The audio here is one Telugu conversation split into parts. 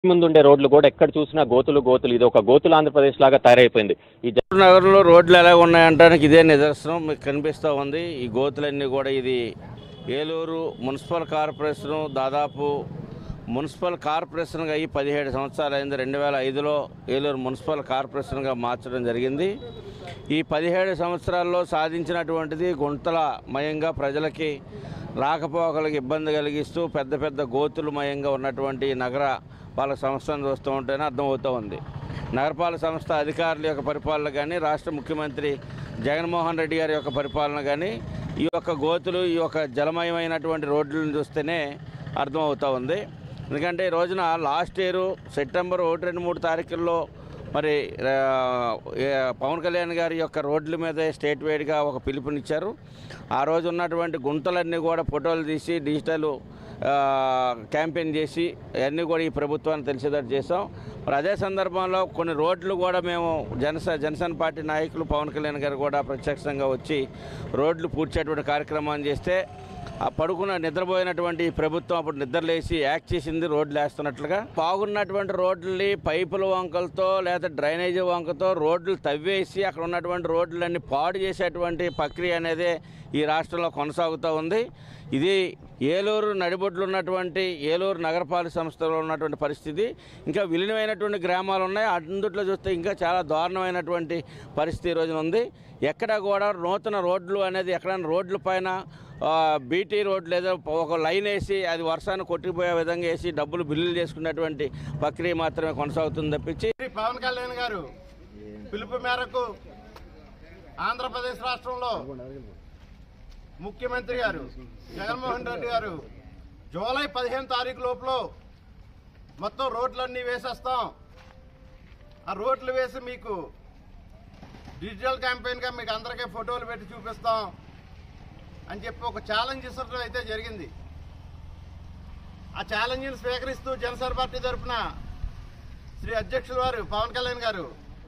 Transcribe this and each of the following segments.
ముందుండే రోడ్లు కూడా ఎక్కడ చూసినా గోతులు గోతులు ఇది ఒక గోతులు ఆంధ్రప్రదేశ్ లాగా తయారైపోయింది ఈ జ- నగరంలో రోడ్లు ఎలా ఉన్నాయంటానికి ఇదే నిదర్శనం మీకు కనిపిస్తూ ఉంది ఈ గోతులన్నీ కూడా ఇది ఏలూరు మున్సిపల్ కార్పొరేషను దాదాపు మున్సిపల్ కార్పొరేషన్గా అయ్యి పదిహేడు సంవత్సరాలు అయింది రెండు వేల ఐదులో ఏలూరు మున్సిపల్ కార్పొరేషన్గా మార్చడం జరిగింది ఈ పదిహేడు సంవత్సరాల్లో సాధించినటువంటిది గుంతల మయంగా ప్రజలకి రాకపోకలకు ఇబ్బంది కలిగిస్తూ పెద్ద పెద్ద గోతులు మయంగా ఉన్నటువంటి ఈ నగర పాలక సంస్థను చూస్తూ ఉంటేనే అర్థమవుతూ ఉంది నగరపాలక సంస్థ అధికారుల యొక్క పరిపాలన కానీ రాష్ట్ర ముఖ్యమంత్రి జగన్మోహన్ రెడ్డి గారి యొక్క పరిపాలన కానీ ఈ యొక్క గోతులు ఈ యొక్క జలమయమైనటువంటి రోడ్లను చూస్తేనే అర్థమవుతూ ఉంది ఎందుకంటే ఈ రోజున లాస్ట్ ఇయర్ సెప్టెంబర్ ఒకటి రెండు మూడు తారీఖుల్లో మరి ఆ, ఏ, పవన్ కళ్యాణ్ గారి యొక్క రోడ్ల మీద స్టేట్ వైడ్గా ఒక పిలుపునిచ్చారు ఆ రోజు ఉన్నటువంటి గుంతలన్నీ కూడా ఫోటోలు తీసి డిజిటల్ ఆ, క్యాంపెయిన్ చేసి అన్నీ కూడా ఈ ప్రభుత్వాన్ని తెలిసేటట్టు చేసాం మరి అదే సందర్భంలో కొన్ని రోడ్లు కూడా మేము జనస జనసేన పార్టీ నాయకులు పవన్ కళ్యాణ్ గారు కూడా ప్రత్యక్షంగా వచ్చి రోడ్లు పూడ్చేటువంటి కార్యక్రమాన్ని చేస్తే ఆ పడుకున్న నిద్రపోయినటువంటి ఈ ప్రభుత్వం అప్పుడు నిద్రలేసి యాక్ట్ చేసింది రోడ్లు వేస్తున్నట్లుగా బాగున్నటువంటి రోడ్లని పైపుల వంకలతో లేదా డ్రైనేజీ వంకతో రోడ్లు తవ్వేసి అక్కడ ఉన్నటువంటి రోడ్లన్నీ పాడు చేసేటువంటి ప్రక్రియ అనేది ఈ రాష్ట్రంలో కొనసాగుతూ ఉంది ఇది ఏలూరు నడిబొడ్లు ఉన్నటువంటి ఏలూరు నగరపాలక సంస్థలో ఉన్నటువంటి పరిస్థితి ఇంకా విలీనమైనటువంటి గ్రామాలు ఉన్నాయి అందుట్లో చూస్తే ఇంకా చాలా దారుణమైనటువంటి పరిస్థితి ఈ రోజున ఉంది ఎక్కడ కూడా నూతన రోడ్లు అనేది ఎక్కడైనా రోడ్ల పైన ఆ, బీటీ రోడ్లు ఏదో ఒక లైన్ వేసి అది వర్షాన్ని కొట్టిపోయే విధంగా వేసి డబ్బులు బిల్లులు చేసుకున్నటువంటి ప్రక్రియ మాత్రమే కొనసాగుతుంది తప్పించి శ్రీ పవన్ కళ్యాణ్ గారు పిలుపు మేరకు ఆంధ్రప్రదేశ్ రాష్ట్రంలో ముఖ్యమంత్రి గారు జగన్మోహన్ రెడ్డి గారు జూలై పదిహేను తారీఖు లోపల మొత్తం రోడ్లన్నీ వేసేస్తాం ఆ రోడ్లు వేసి మీకు డిజిటల్ క్యాంపెయిన్గా మీకు అందరికీ ఫోటోలు పెట్టి చూపిస్తాం అని చెప్పి ఒక ఛాలెంజ్ ఇచ్చడం అయితే జరిగింది ఆ ఛాలెంజ్ని స్వీకరిస్తూ జనసేన పార్టీ తరఫున శ్రీ అధ్యక్షుల వారు పవన్ కళ్యాణ్ గారు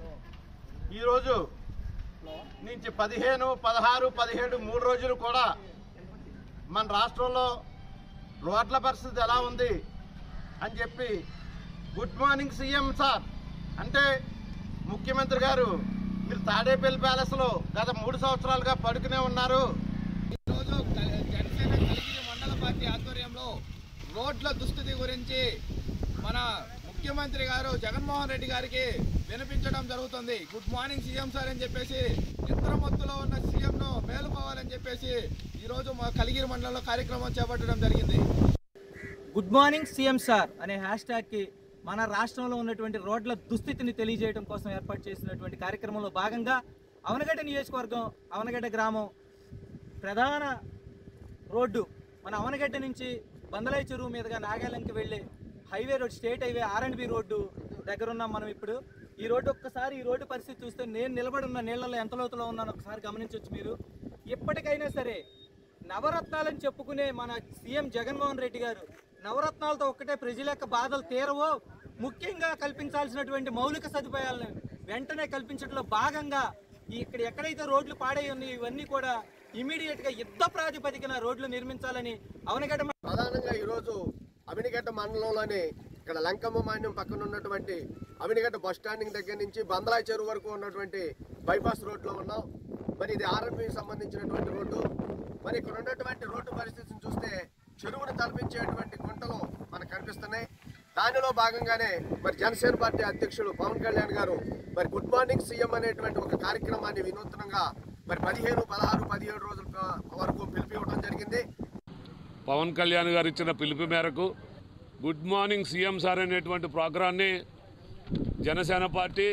ఈరోజు నుంచి పదిహేను పదహారు పదిహేడు మూడు రోజులు కూడా మన రాష్ట్రంలో రోడ్ల పరిస్థితి ఎలా ఉంది అని చెప్పి గుడ్ మార్నింగ్ సీఎం సార్ అంటే ముఖ్యమంత్రి గారు మీరు తాడేపల్లి ప్యాలెస్లో గత మూడు సంవత్సరాలుగా పడుకునే ఉన్నారు ఈరోజు క- జనసేన కలిగిరి మండల పార్టీ ఆధ్వర్యంలో రోడ్ల దుస్థితి గురించి మన ముఖ్యమంత్రి గారు జగన్మోహన్ రెడ్డి గారికి వినిపించడం జరుగుతుంది గుడ్ మార్నింగ్ సీఎం సార్ అని చెప్పేసి నిద్రమత్తులో ఉన్న సీఎంను మేలుకోవాలని చెప్పేసి ఈరోజు మా కలిగిరి మండలంలో కార్యక్రమం చేపట్టడం జరిగింది గుడ్ మార్నింగ్ సీఎం సార్ అనే హ్యాష్ ట్యాగ్కి మన రాష్ట్రంలో ఉన్నటువంటి రోడ్ల దుస్థితిని తెలియజేయడం కోసం ఏర్పాటు చేసినటువంటి కార్యక్రమంలో భాగంగా అవనగడ్డ నియోజకవర్గం అవనగడ్డ గ్రామం ప్రధాన రోడ్డు మన అవనగడ్డ నుంచి బందలై చెరువు మీదుగా నాగాలంకి వెళ్ళే highway road state highway R and B road దగ్గర ఉన్నాం మనం ఇప్పుడు ఈ రోడ్డు ఒక్కసారి ఈ రోడ్డు పరిస్థితి చూస్తే నేను నిలబడి ఉన్న నీళ్ళలో ఎంత లోతులో ఉన్నాను ఒకసారి గమనించవచ్చు మీరు ఇప్పటికైనా సరే నవరత్నాలని చెప్పుకునే మన సీఎం జగన్మోహన్ రెడ్డి గారు నవరత్నాలతో ఒక్కటే ప్రజల యొక్క బాధలు తీరవో ముఖ్యంగా కల్పించాల్సినటువంటి మౌలిక సదుపాయాలను వెంటనే కల్పించడంలో భాగంగా ఈ ఇక్కడ ఎక్కడైతే రోడ్లు పాడై ఉన్నాయో ఇవన్నీ కూడా ఇమీడియట్ గా యుద్ధ ప్రాతిపదికన రోడ్లు నిర్మించాలని అవనగడ్డ ప్రధానంగా ఈరోజు అవినిగడ్డ మండలంలోని ఇక్కడ లంకమ్మ మాన్యం పక్కన ఉన్నటువంటి అవినిగడ్డ బస్ స్టాండింగ్ దగ్గర నుంచి బందలాయి చెరువు వరకు ఉన్నటువంటి బైపాస్ రోడ్లో ఉన్నాం మరి ఇది ఆర్ఎంపీకి సంబంధించినటువంటి రోడ్డు మరి ఇక్కడ ఉన్నటువంటి రోడ్డు పరిస్థితిని చూస్తే చెరువును తలపించేటువంటి గుంటలు మనకు కనిపిస్తున్నాయి దానిలో భాగంగానే మరి జనసేన పార్టీ అధ్యక్షులు పవన్ కళ్యాణ్ గారు మరి గుడ్ మార్నింగ్ సీఎం అనేటువంటి ఒక కార్యక్రమాన్ని వినూత్నంగా మరి పదిహేను పదహారు పదిహేడు రోజుల వరకు పిలిపివ్వడం జరిగింది పవన్ కళ్యాణ్ గారు ఇచ్చిన పిలుపు మేరకు గుడ్ మార్నింగ్ సీఎం సార్ అనేటువంటి ప్రోగ్రాన్ని జనసేన పార్టీ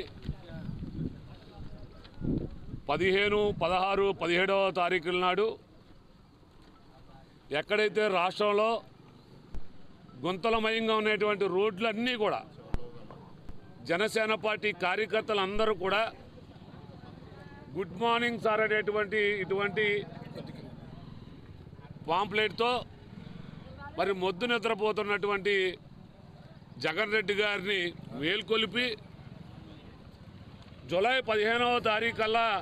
పదిహేను పదహారు పదిహేడవ తారీఖుల నాడు ఎక్కడైతే రాష్ట్రంలో గుంతలమయంగా ఉన్నటువంటి రోడ్లన్నీ కూడా జనసేన పార్టీ కార్యకర్తలందరూ కూడా గుడ్ మార్నింగ్ సార్ అనేటువంటి ఇటువంటి పాంప్లెట్తో మరి మొద్దు నిద్రపోతున్నటువంటి జగన్ రెడ్డి గారిని మేల్కొలిపి జూలై పదిహేనవ తారీఖు కల్లా